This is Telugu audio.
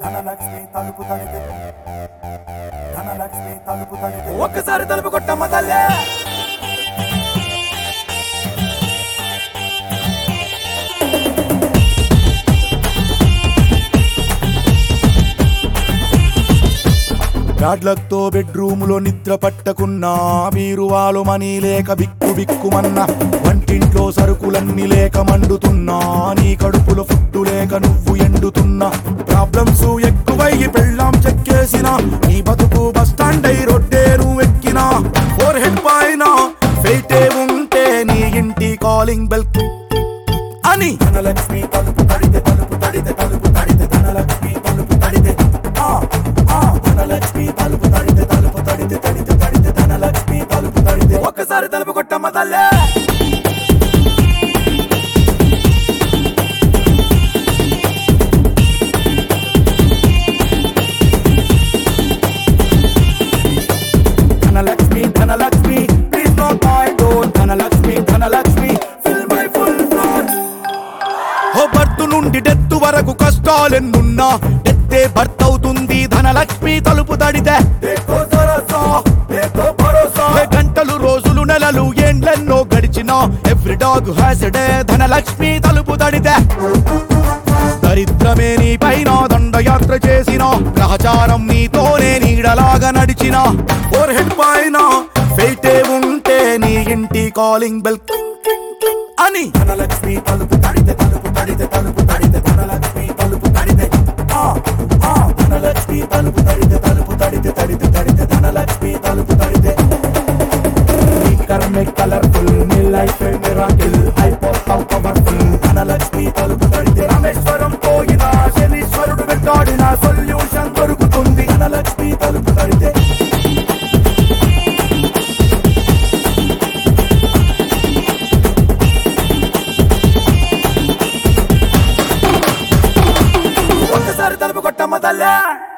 ధనలక్ష్మి తలుపు తడితే ధనలక్ష్మి తలుపు తడితే ఒక్కసారి తలుపు కొట్టమ్మ తల్లే బ్యాడ్ లక్ తో బెడ్రూమ్ లో నిద్ర పట్టకున్నా బీరువాలు మనీ లేక బిక్కు బిక్కుమన్నా వంటింట్లో సరుకులన్నీ లేక మండుతున్నా నీ కడుపులో ఫుడ్డు లేక నువ్వు ఎండుతున్నా ప్రాబ్లమ్స్ ఎక్కువయ్యి పెళ్ళాం చెక్కేసిన నీ బతుకు బస్ స్టాండ్ అయి రొట్టేరు ఎక్కినా ఫోర్ హెడ్ పైన ఫెయిటే ఉంటే నీ ఇంటి కాలింగ్ బెల్ అని ధనలక్ష్మి తలుపు తడితే తలుపు తడితే తలుపు తడితే ధనలక్ష్మి తలుపు తడితే ఆ ఆ ధనలక్ష్మి తలుపు తడితే తలుపు తడితే తడితే తడితే ధనలక్ష్మి తలుపు తడితే ఒక్కసారి తలుపు కొట్టమ్మ తల్లే Dhanalakshmi Dhanalakshmi please not my door Dhanalakshmi Dhanalakshmi fill my full floor ఓ బర్త్ నుండి డెత్ వరకు కష్టాలెన్నున్నా డెత్తే భర్త అవుతుంది ధనలక్ష్మి తలుపు తడితే ఏ గంటలు రోజులు నెలలు ఏండ్లెన్నో గడిచిన every dog has day Dhanalakshmi తలుపు తడితే దరిద్రమే నీ పైన దండయాత్ర చేసిన గ్రహచారం నీతోనే నీడలాగా నడిచిన ఓర్ హెడ్ పైన ఫెయిటే ఉంటే నీ ఇంటి కాలింగ్ బెల్ అని ధనలక్ష్మి తలుపు తడితే తలుపు తడితే తలుపు తడితే ధనలక్ష్మి తలుపు తడితే ఆ ఆ ధనలక్ష్మి తలుపు తడితే తలుపు తడితే తడితే తడితే ధనలక్ష్మి తలుపు తడితే నీ కర్మే కలర్ఫుల్ నీ లైఫ్ మిరాకిల్ అయిపోతావు పవర్ఫుల్ ధనలక్ష్మి తలుపు తడితే రామేశ్వరం పోయినా శనీశ్వరుడు వెంటాడిన సొల్యూషన్ దొరుకుతుంది ధనలక్ష్మి తలుపు తడితే ఒక్కసారి తలుపు కొట్టమ్మ తల్లే